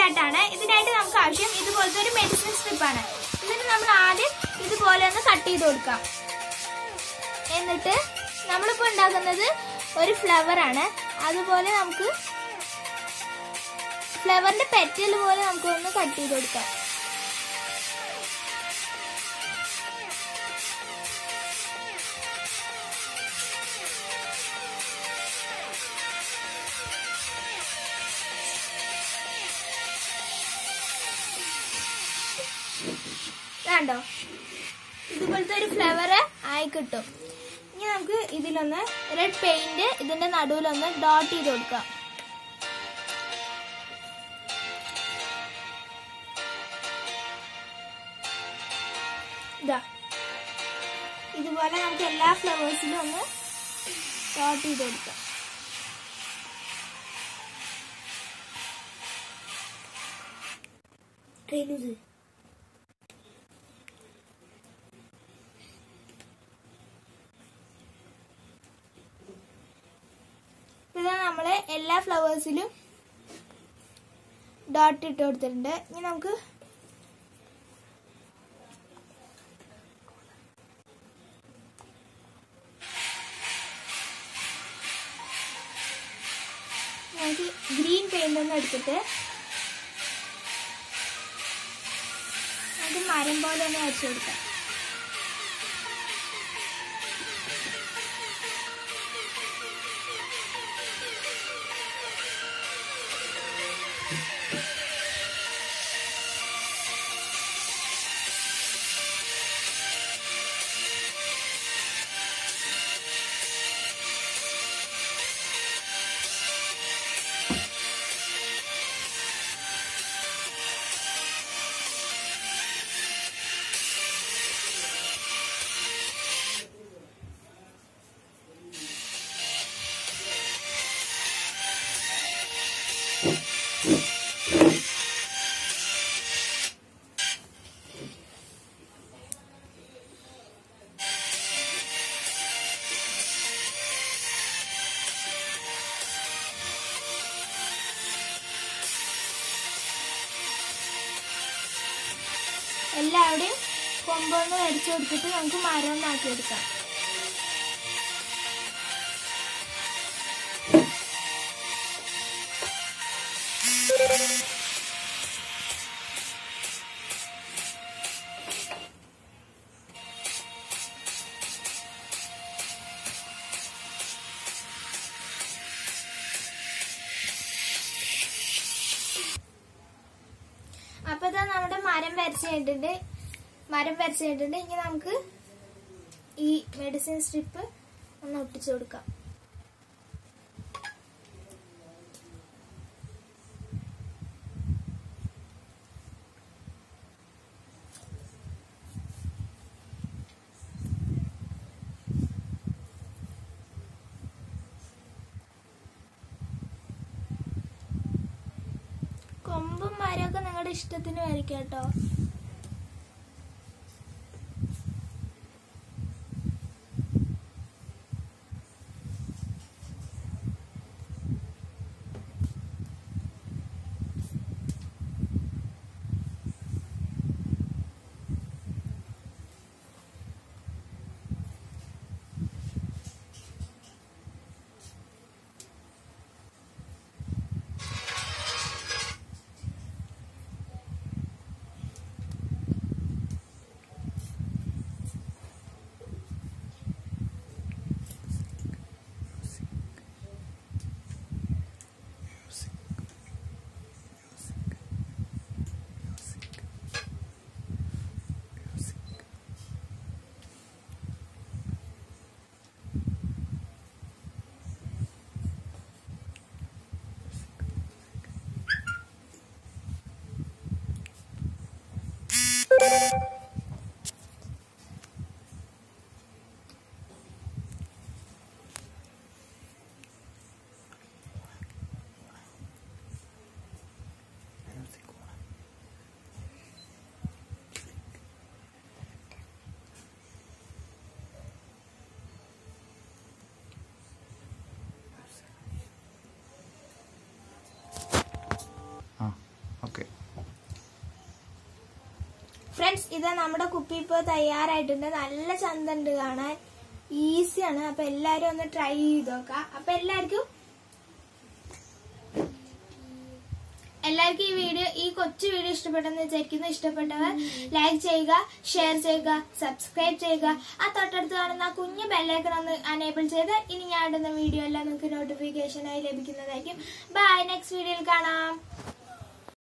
സ്റ്റാർട്ടാണ് ഇതിനായിട്ട് നമുക്ക് ആവശ്യം ഇതുപോലത്തെ ഒരു മെഡിസിൻ സ്ട്രിപ്പാണ് എന്നിട്ട് നമ്മൾ ആദ്യം ഇതുപോലെ ഒന്ന് കട്ട് ചെയ്ത് കൊടുക്കാം എന്നിട്ട് നമ്മളിപ്പോൾ ഉണ്ടാക്കുന്നത് ഒരു ഫ്ലവർ ആണ് അതുപോലെ നമുക്ക് ഫ്ലവറിന്റെ പെറ്റൽ പോലെ നമുക്ക് ഒന്ന് കട്ട് ചെയ്ത് കൊടുക്കാം കണ്ടോ ഇതുപോലത്തെ ഒരു ഫ്ലവർ ആയി കിട്ടും ഇനി നമുക്ക് ഇതിലൊന്ന് റെഡ് പെയിന്റ് ഇതിന്റെ നടുവിലൊന്ന് ഡോട്ട് ചെയ്ത് കൊടുക്കാം ഇതാ ഇതുപോലെ നമുക്ക് എല്ലാ ഫ്ലവേഴ്സിലും ഒന്ന് ഡോട്ട് ചെയ്ത് കൊടുക്കാം ട്രെയിലൂസ് ഇതാ നമ്മള് എല്ലാ ഫ്ലവേഴ്സിലും ഡോട്ട് ഇട്ട് കൊടുത്തിട്ടുണ്ട് ഇനി നമുക്ക് നമുക്ക് ഗ്രീൻ പെയിന്റ് ഒന്ന് എടുത്തിട്ട് നമുക്ക് മരം പോലെ ഒന്ന് വരച്ചു കൊടുക്കാം എല്ലാവരുടെയും കൊമ്പൊന്ന് വരച്ചു കൊടുത്തിട്ട് നമുക്ക് മരം ഒന്നാക്കി എടുക്കാം അപ്പൊ ഇതാ നമ്മുടെ മരം വരച്ച് കഴിഞ്ഞിട്ടുണ്ട് മരം വരച്ച് കഴിഞ്ഞിട്ടുണ്ട് ഇനി നമുക്ക് ഈ മെഡിസിൻ സ്ട്രിപ്പ് ഒന്ന് ഒട്ടിച്ചു കൊടുക്കാം കൊമ്പും മരമൊക്കെ നിങ്ങളുടെ ഇഷ്ടത്തിന് വരയ്ക്കാം കേട്ടോ ആ ഓക്കെ ഫ്രണ്ട്സ് ഇത് നമ്മുടെ കുപ്പി ഇപ്പോൾ തയ്യാറായിട്ടുണ്ട് നല്ല ചന്തണ്ട് കാണാൻ ഈസിയാണ് അപ്പൊ എല്ലാരും ഒന്ന് ട്രൈ ചെയ്ത് നോക്കാം അപ്പൊ എല്ലാവർക്കും എല്ലാവർക്കും ഈ വീഡിയോ ഈ കൊച്ചു വീഡിയോ ഇഷ്ടപ്പെട്ടെന്ന് വിചാരിക്കുന്നു ഇഷ്ടപ്പെട്ടവർ ലൈക്ക് ചെയ്യുക ഷെയർ ചെയ്യുക സബ്സ്ക്രൈബ് ചെയ്യുക ആ തൊട്ടടുത്ത് കാണുന്ന ആ കുഞ്ഞു ബെല്ലൈക്കൺ ഒന്ന് അനേബിൾ ചെയ്ത് ഇനി ഞാൻ ഇടുന്ന വീഡിയോ എല്ലാം നിങ്ങൾക്ക് നോട്ടിഫിക്കേഷനായി ലഭിക്കുന്നതായിരിക്കും ബൈ നെക്സ്റ്റ് വീഡിയോയിൽ കാണാം